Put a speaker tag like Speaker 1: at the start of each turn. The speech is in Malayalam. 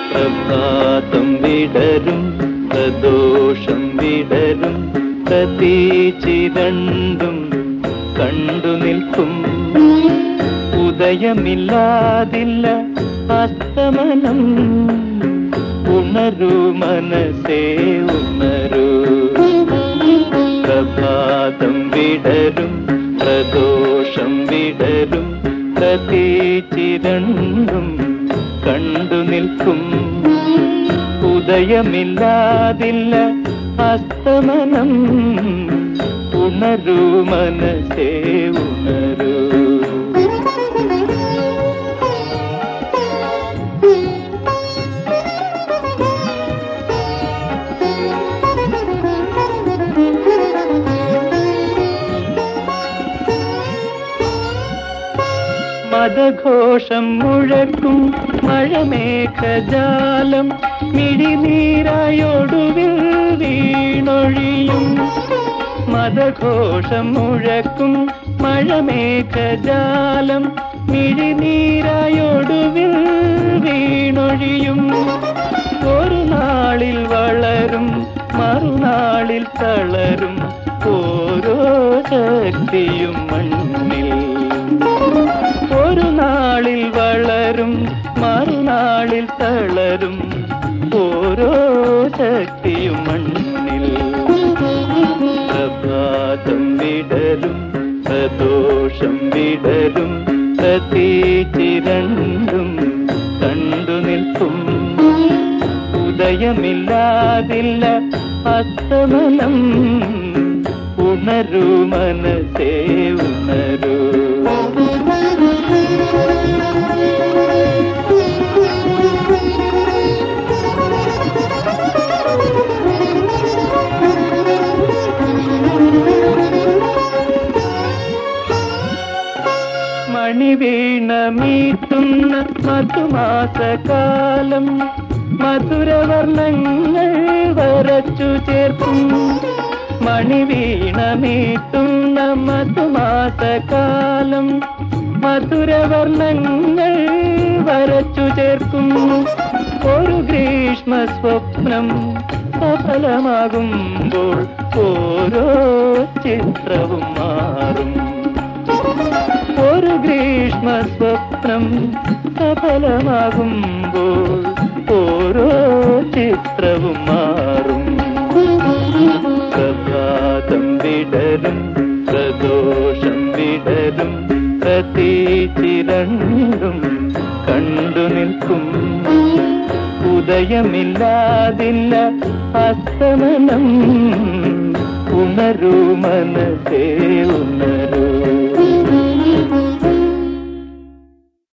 Speaker 1: പ്രഭാതം വിടരും പ്രദോഷം വിടരും പ്രതീചിരണ്ടും കണ്ടു നിൽക്കും ഉദയമില്ലാതില്ല അസ്തമനം ഉണരൂ മനസ്സേ ഉണരൂ പ്രഭാതം വിടരും പ്രദോഷം വിടരും പ്രതീചിരണ്ടും കണ്ടു നിൽക്കും ഉദയമില്ലാതില്ല അസ്തമനം ഉണരൂ മനസ്സേ ഉണരൂ മതഘോഷം മുഴക്കും മഴമേഘജാലം മിഴിനീരായൊടുവിൽ വീണൊഴിയും മതഘോഷം മുഴക്കും മഴമേഘജാലം മിഴിനീരായൊടുവിൽ വീണൊഴിയും ഒരു നാളിൽ വളരും മറുനാളിൽ തളരും ഓരോ ശക്തിയും മണ്ണിൽ ഒരു നാളിൽ വളരും മറുനാളിൽ തളരും ഓരോ ശക്തിയും മണ്ണിൽ പ്രഭാതം വിടരും പ്രദോഷം വിടരും പ്രതീചിരണ്ടും കണ്ടു നിൽക്കും ഉദയമില്ലാതില്ല അസ്തമനം ഉണരൂ മനസ്സേ ഉണരൂ മണിവീണമീട്ടുന്ന മധുമാസകാലം മധുരവർണ്ണങ്ങൾ വരച്ചു ചേർക്കും മണിവീണമീട്ടുന്ന മധുമാസകാലം മധുരവർണ്ണങ്ങൾ വരച്ചു ചേർക്കും ഒരു ഗ്രീഷ്മ സ്വപ്നം സഫലമാകുമ്പോൾ ഓരോ ചിത്രവും മാറും ഒരു ഗ്രീഷ്മ സ്വപ്നം സഫലമാകുമ്പോൾ ഓരോ ചിത്രവും മാറും പ്രഭാതം വിടരും പ്രദോഷം വിടരും പ്രതീചിരണ്ടും കണ്ടു നിൽക്കും ഉദയമില്ലാതില്ല അസ്തമനം